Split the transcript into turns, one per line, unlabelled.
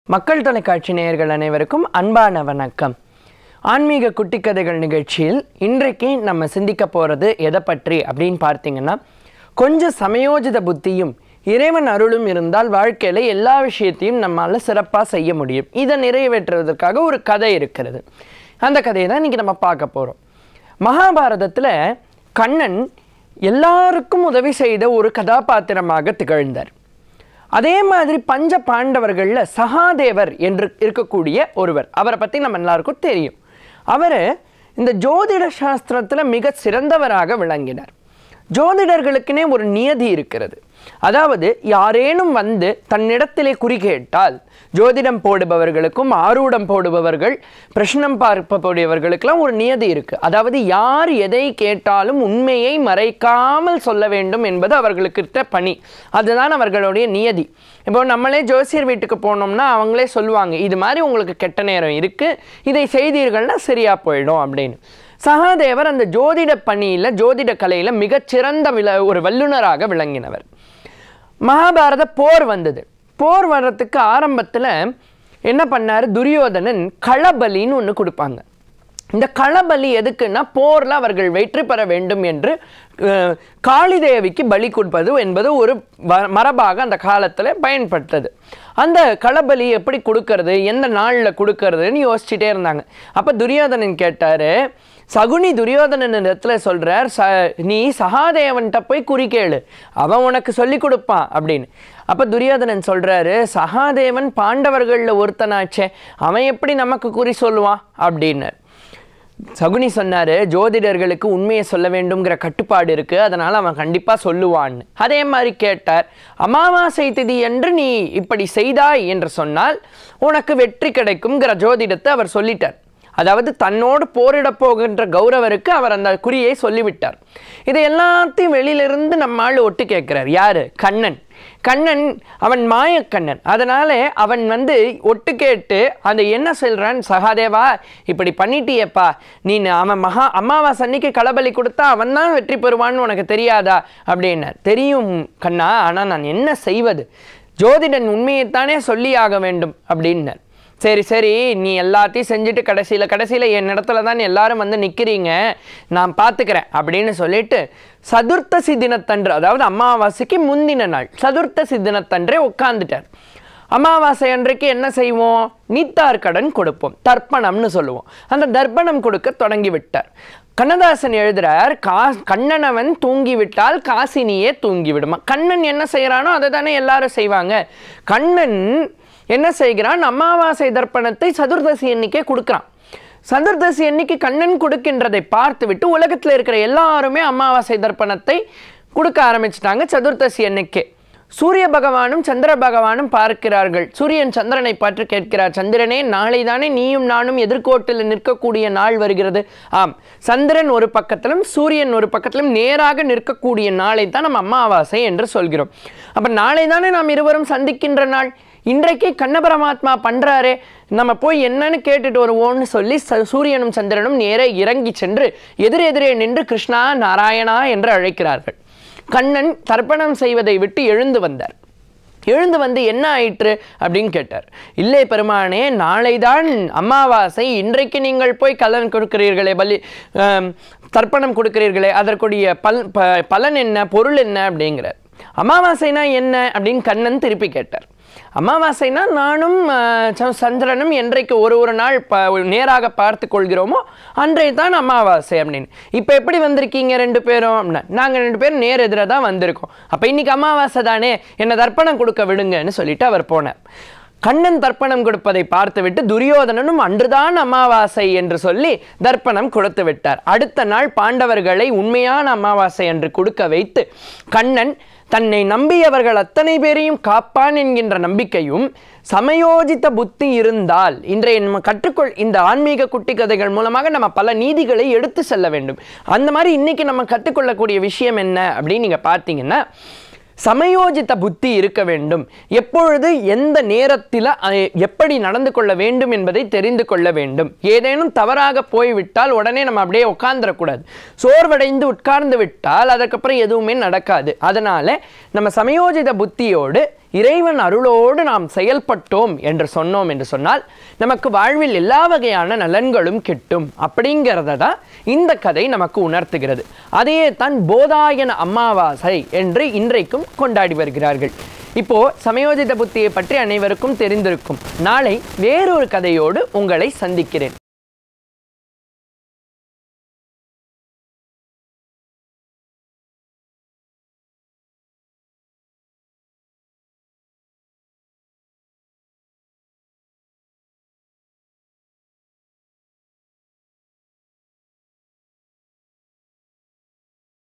மக்கள் தொலைக்காட்சி நேயர்கள் அனைவருக்கும் அன்பான வணக்கம் ஆன்மீக குட்டி கதைகள் நிகழ்ச்சியில் இன்றைக்கு நம்ம சிந்திக்க போகிறது எதை பற்றி அப்படின்னு பார்த்தீங்கன்னா கொஞ்சம் சமயோஜித புத்தியும் இறைவன் அருளும் இருந்தால் வாழ்க்கையில் எல்லா விஷயத்தையும் நம்மால் சிறப்பாக செய்ய முடியும் இதை நிறைவேற்றுவதற்காக ஒரு கதை இருக்கிறது அந்த கதையை தான் இன்றைக்கி நம்ம பார்க்க போகிறோம் மகாபாரதத்தில் கண்ணன் எல்லாருக்கும் உதவி செய்த ஒரு கதாபாத்திரமாக திகழ்ந்தார் அதே மாதிரி பஞ்ச பாண்டவர்களில் சகாதேவர் என்று இருக்கக்கூடிய ஒருவர் அவரை பற்றி நம்ம எல்லாருக்கும் தெரியும் அவர் இந்த ஜோதிட சாஸ்திரத்தில் மிக சிறந்தவராக விளங்கினார் ஜோதிடர்களுக்குனே ஒரு நியதி இருக்கிறது அதாவது யாரேனும் வந்து தன்னிடத்திலே குறி கேட்டால் ஜோதிடம் போடுபவர்களுக்கும் ஆரூடம் போடுபவர்கள் பிரஷ்னம் பார்ப்பக்கூடியவர்களுக்கெல்லாம் ஒரு நியதி இருக்கு அதாவது யார் எதை கேட்டாலும் உண்மையை மறைக்காமல் சொல்ல வேண்டும் என்பது அவர்களுக்கு பணி அதுதான் அவர்களுடைய நியதி இப்போ நம்மளே ஜோசியர் வீட்டுக்கு போனோம்னா அவங்களே சொல்லுவாங்க இது மாதிரி உங்களுக்கு கெட்ட நேரம் இருக்கு இதை செய்தீர்கள்னா சரியா போயிடும் அப்படின்னு சகாதேவர் அந்த ஜோதிட பணியில் ஜோதிட கலையில் மிகச்சிறந்த வில ஒரு வல்லுனராக விளங்கினவர் மகாபாரத போர் வந்தது போர் வர்றதுக்கு ஆரம்பத்தில் என்ன பண்ணார் துரியோதனன் களபலின்னு ஒன்று கொடுப்பாங்க இந்த களபலி எதுக்குன்னா போரில் அவர்கள் வெற்றி பெற வேண்டும் என்று அஹ், காளிதேவிக்கு பலி கொடுப்பது என்பது ஒரு வ- மரபாக அந்த காலத்தில் பயன்பட்டது அந்த களபலி எப்படி கொடுக்கறது எந்த நாளில் கொடுக்கறதுன்னு யோசிச்சுட்டே இருந்தாங்க அப்போ துரியோதனன் கேட்டார் சகுனி துரியோதனன் இடத்துல சொல்கிறார் ச நீ சகாதேவன்கிட்ட போய் குறி கேளு அவன் உனக்கு சொல்லி கொடுப்பான் அப்படின்னு அப்போ துரியோதனன் சொல்கிறாரு சகாதேவன் பாண்டவர்களில் ஒருத்தனாச்சே அவன் எப்படி நமக்கு குறி சொல்லுவான் அப்படின்னு சகுனி சொன்னாரு ஜோதிடர்களுக்கு உண்மையை சொல்ல வேண்டும்ங்கிற கட்டுப்பாடு இருக்கு அதனால அவன் கண்டிப்பா சொல்லுவான்னு அதே மாதிரி கேட்டார் அமாவாசை திதி என்று நீ இப்படி செய்தாய் என்று சொன்னால் உனக்கு வெற்றி கிடைக்கும்ங்கிற ஜோதிடத்தை அவர் சொல்லிட்டார் அதாவது தன்னோடு போரிடப் போகின்ற கௌரவருக்கு அவர் அந்த குறியை சொல்லிவிட்டார் இதை எல்லாத்தையும் வெளியிலிருந்து நம்மால் ஒட்டு கேட்கிறார் யாரு கண்ணன் கண்ணன் அவன் மாயக்கண்ணன் அதனால அவன் வந்து ஒட்டு கேட்டு அந்த என்ன சொல்றான் சகாதேவா இப்படி பண்ணிட்டியேப்பா நீ அவன் மகா அமாவாசை அன்னைக்கு களபலி கொடுத்தா அவன் தான் வெற்றி பெறுவான்னு உனக்கு தெரியாதா அப்படின்னார் தெரியும் கண்ணா ஆனால் நான் என்ன செய்வது ஜோதிடன் உண்மையைத்தானே சொல்லியாக வேண்டும் அப்படின்னார் சரி சரி நீ எல்லாத்தையும் செஞ்சுட்டு கடைசியில் கடைசியில் என் இடத்துல தான் எல்லாரும் வந்து நிற்கிறீங்க நான் பார்த்துக்கிறேன் அப்படின்னு சொல்லிட்டு சதுர்த்தசி தினத்தன்று அதாவது அமாவாசைக்கு முந்தின நாள் சதுர்த்தசி தினத்தன்றே உட்காந்துட்டார் அமாவாசை அன்றைக்கு என்ன செய்வோம் நீத்தார் கடன் கொடுப்போம் தர்ப்பணம்னு சொல்லுவோம் அந்த தர்ப்பணம் கொடுக்க தொடங்கி விட்டார் கண்ணதாசன் எழுதுறார் கா கண்ணனவன் தூங்கிவிட்டால் காசினியே தூங்கிவிடுமா கண்ணன் என்ன செய்கிறானோ அதை தானே எல்லாரும் செய்வாங்க கண்ணன் என்ன செய்கிறான் அமாவாசை தர்ப்பணத்தை சதுர்தசி எண்ணிக்கே கொடுக்குறான் சதுர்தசி எண்ணிக்கை கண்ணன் கொடுக்கின்றதை பார்த்துவிட்டு உலகத்தில் இருக்கிற எல்லாருமே அமாவாசை தர்ப்பணத்தை கொடுக்க ஆரம்பிச்சிட்டாங்க சதுர்தசி எண்ணிக்கே சூரிய பகவானும் சந்திர பகவானும் பார்க்கிறார்கள் சூரியன் சந்திரனை பார்த்து கேட்கிறார் சந்திரனே நாளை தானே நீயும் நானும் எதிர்கோட்டில் நிற்கக்கூடிய நாள் வருகிறது ஆம் சந்திரன் ஒரு பக்கத்திலும் சூரியன் ஒரு பக்கத்திலும் நேராக நிற்கக்கூடிய நாளை தான் நம்ம அமாவாசை என்று சொல்கிறோம் அப்ப நாளை தானே நாம் இருவரும் சந்திக்கின்ற நாள் இன்றைக்கே கண்ண பரமாத்மா பண்றாரே நம்ம போய் என்னன்னு கேட்டுட்டு வருவோம்னு சொல்லி ச- சூரியனும் சந்திரனும் நேரே இறங்கி சென்று எதிரெதிரே நின்று கிருஷ்ணா நாராயணா என்று அழைக்கிறார்கள் கண்ணன் தர்ப்பணம் செய்வதை விட்டு எழுந்து வந்தார் எழுந்து வந்து என்ன ஆயிற்று அப்படின்னு கேட்டார் இல்லை பெருமானே நாளைதான் அமாவாசை இன்றைக்கு நீங்கள் போய் கலன் கொடுக்கிறீர்களே பலி ஆம், தர்ப்பணம் கொடுக்கிறீர்களே அதற்குரிய பல் ப- பலன் என்ன பொருள் என்ன அப்படிங்கிறார் அமாவாசைனா என்ன அப்படின்னு கண்ணன் திருப்பி கேட்டார் அமாவாசைனா நானும் ஆஹ், ச- சந்திரனும் என்றைக்கு ஒரு ஒரு நாள் ப நேராக பார்த்து கொள்கிறோமோ அன்றைய தான் அமாவாசை அப்படின்னு இப்போ எப்படி வந்திருக்கீங்க ரெண்டு பேரும் அப்படின்னா நாங்கள் ரெண்டு பேரும் நேர் எதிராக தான் வந்திருக்கோம் அப்போ இன்னைக்கு அமாவாசை தானே என்னை தர்ப்பணம் கொடுக்க விடுங்கன்னு சொல்லிட்டு அவர் போனார் கண்ணன் தர்ப்பணம் கொடுப்பதை பார்த்துவிட்டு துரியோதனனும் அன்றுதான் அமாவாசை என்று சொல்லி தர்ப்பணம் கொடுத்து விட்டார் அடுத்த நாள் பாண்டவர்களை உண்மையான அமாவாசை என்று கொடுக்க வைத்து கண்ணன் தன்னை நம்பியவர்கள் அத்தனை பேரையும் காப்பான் என்கின்ற நம்பிக்கையும் சமயோஜித புத்தி இருந்தால் இன்றைய நம்ம கற்றுக்கொள் இந்த ஆன்மீக குட்டி கதைகள் மூலமாக நம்ம பல நீதிகளை எடுத்து செல்ல வேண்டும் அந்த மாதிரி இன்னைக்கு நம்ம கற்றுக்கொள்ளக்கூடிய விஷயம் என்ன அப்படின்னு நீங்க பார்த்தீங்கன்னா சமயோஜித புத்தி இருக்க வேண்டும் எப்பொழுது எந்த நேரத்தில் அஹ், எப்படி நடந்து கொள்ள வேண்டும் என்பதை தெரிந்து கொள்ள வேண்டும் ஏதேனும் தவறாக போய்விட்டால் உடனே நம்ம அப்படியே உட்கார்ந்துடக்கூடாது சோர்வடைந்து உட்கார்ந்து விட்டால் அதுக்கப்புறம் எதுவுமே நடக்காது அதனால நம்ம சமயோஜித புத்தியோடு இறைவன் அருளோடு நாம் செயல்பட்டோம் என்று சொன்னோம் என்று சொன்னால் நமக்கு வாழ்வில் எல்லா வகையான நலன்களும் கிட்டும் அப்படிங்கிறத தான் இந்த கதை நமக்கு உணர்த்துகிறது அதையே தான் போதாயன அமாவாசை என்று இன்றைக்கும் கொண்டாடி வருகிறார்கள் இப்போ சமயோஜித புத்தியை பற்றி அனைவருக்கும் தெரிந்திருக்கும் நாளை வேறொரு கதையோடு உங்களை சந்திக்கிறேன்